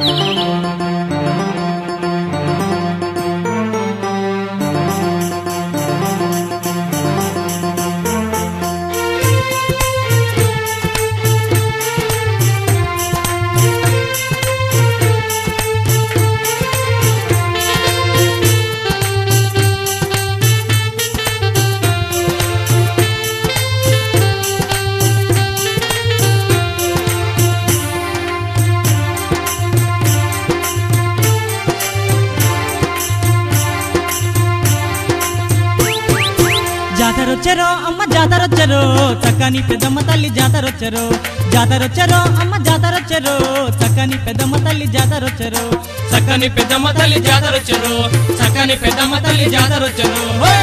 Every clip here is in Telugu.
జాతరొచ్చరో అమ్మ జాతరొచ్చరో చక్కని పెద్దమ్మ తల్లి జాతరొచ్చరో జాతరొచ్చరో అమ్మ జాతరొచ్చరో చక్కని పెద్దమ్మ తల్లి జాతరొచ్చరో చక్కని పెద్దమ్మ తల్లి జాతరొచ్చరు చక్కని పెద్దమ్మ తల్లి జాతరొచ్చరు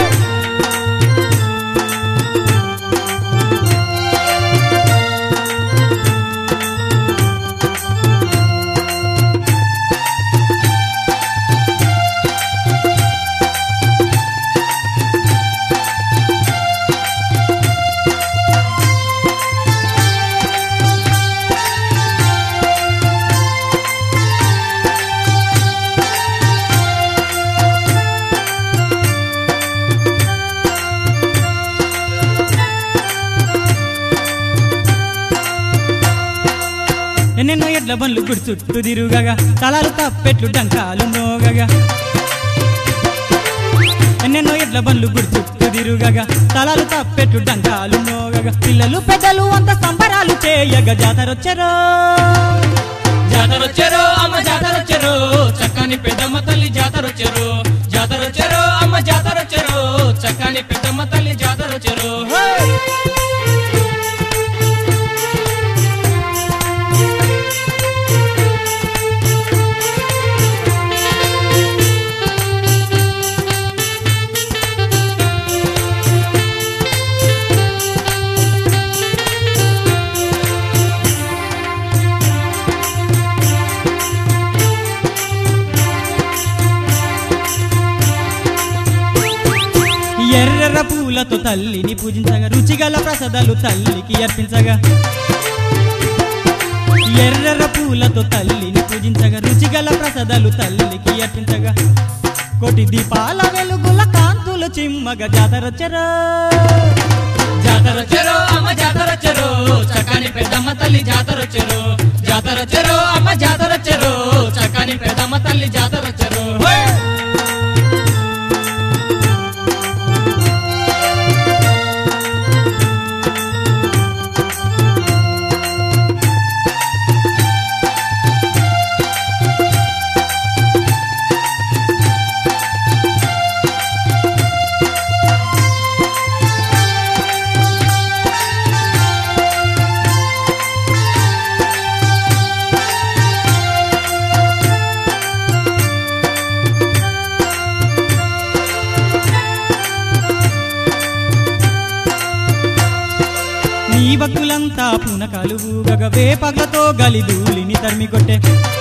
ఎన్నెన్నో ఎడ్ల బండ్లు గుడి చుట్టూ తిరుగగా తలాలు తప్పెట్లు డంకాలు మోగగా ఎన్నెన్నో ఎడ్ల బండ్లు గుడి చుట్టూ తిరుగగా తలాలు తప్పెట్లు డంకాలు మోగగా పిల్లలు పెద్దలు అంత సంబరాలు చేయగా జాతరొచ్చరో జాతరొచ్చరు అమ్మ జాతరొచ్చరు చక్కని పెద్దమ్మ తల్లి జాతరొచ్చరు జాతరొచ్చరు అమ్మ జాతరొచ్చరు చక్కని పెద్దమ్మ తల్లి జాతరొచ్చరు ఎర్రెర్ర పూలతో తల్లిని పూజించగా రుచిగల ప్రసాదాలు తల్లికి అర్పించగా ఎర్రెర్ర పూలతో తల్లిని పూజించగా రుచిగల ప్రసాదాలు తల్లికి అర్పించగా కోటి దీపాల వెలుగుల కాంతులు చిమ్మగా జాతరొచ్చరా జాతరొచ్చరు అమ్మ జాతరొచ్చరు చక్కని పెద్దమ్మ తల్లి జాతరొచ్చరు జాతరొచ్చరు అమ్మ జాతరొచ్చరు చక్కని పెద్దమ్మ తల్లి జాతరొచ్చరు నీ భక్తులంతా పునకాలు ఊగగా వేపగలతో గలిదూలిని తరిమి కొట్టే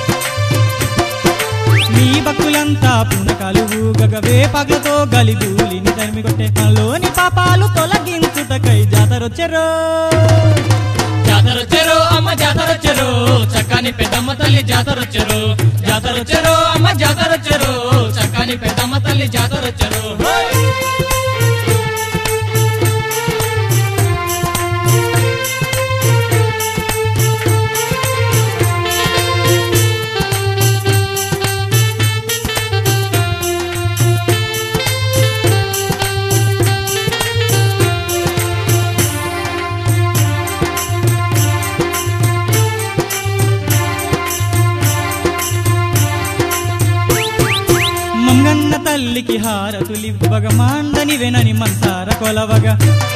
నీ భక్తులంతా పునకాలు ఊగగా వేపగలతో గలిదూలిని తరిమి కొట్టే మనలోని పాపాలు తొలగించుటకై జాతరొచ్చరో జాతరొచ్చరు అమ్మ జాతరొచ్చరు చక్కని పెద్దమ్మ తల్లి జాతరొచ్చరు జాతరొచ్చరు అమ్మ జాతరొచ్చరు చక్కని పెద్దమ్మ తల్లి జాతరొచ్చరు మంగన్న తల్లికి హారతులివ్వగ మాండని వెనని మనసార కొలవగా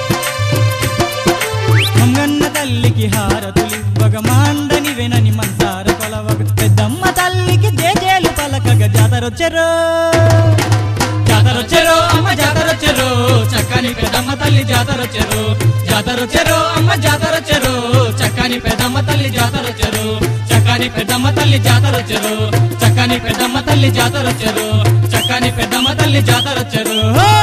మంగన్న తల్లికి హారతులివ్వగ మాండని వెనని మనసార కొలవగ పెద్దమ్మ తల్లికి జేజేలు పలకగ జాతరొచ్చరో జాతరొచ్చరు అమ్మ జాతరొచ్చరు చక్కని పెద్దమ్మ తల్లి జాతరొచ్చరు జాతరొచ్చరు అమ్మ జాతరొచ్చరు చక్కని పెద్దమ్మ తల్లి జాతరొచ్చరు చక్కని పెద్దమ్మ తల్లి జాతరొచ్చరు చక్కని పెద్దమ్మ తల్లి జాతరొచ్చరు చక్కని పెద్దమ్మ తల్లి జాతరొచ్చరు ఓ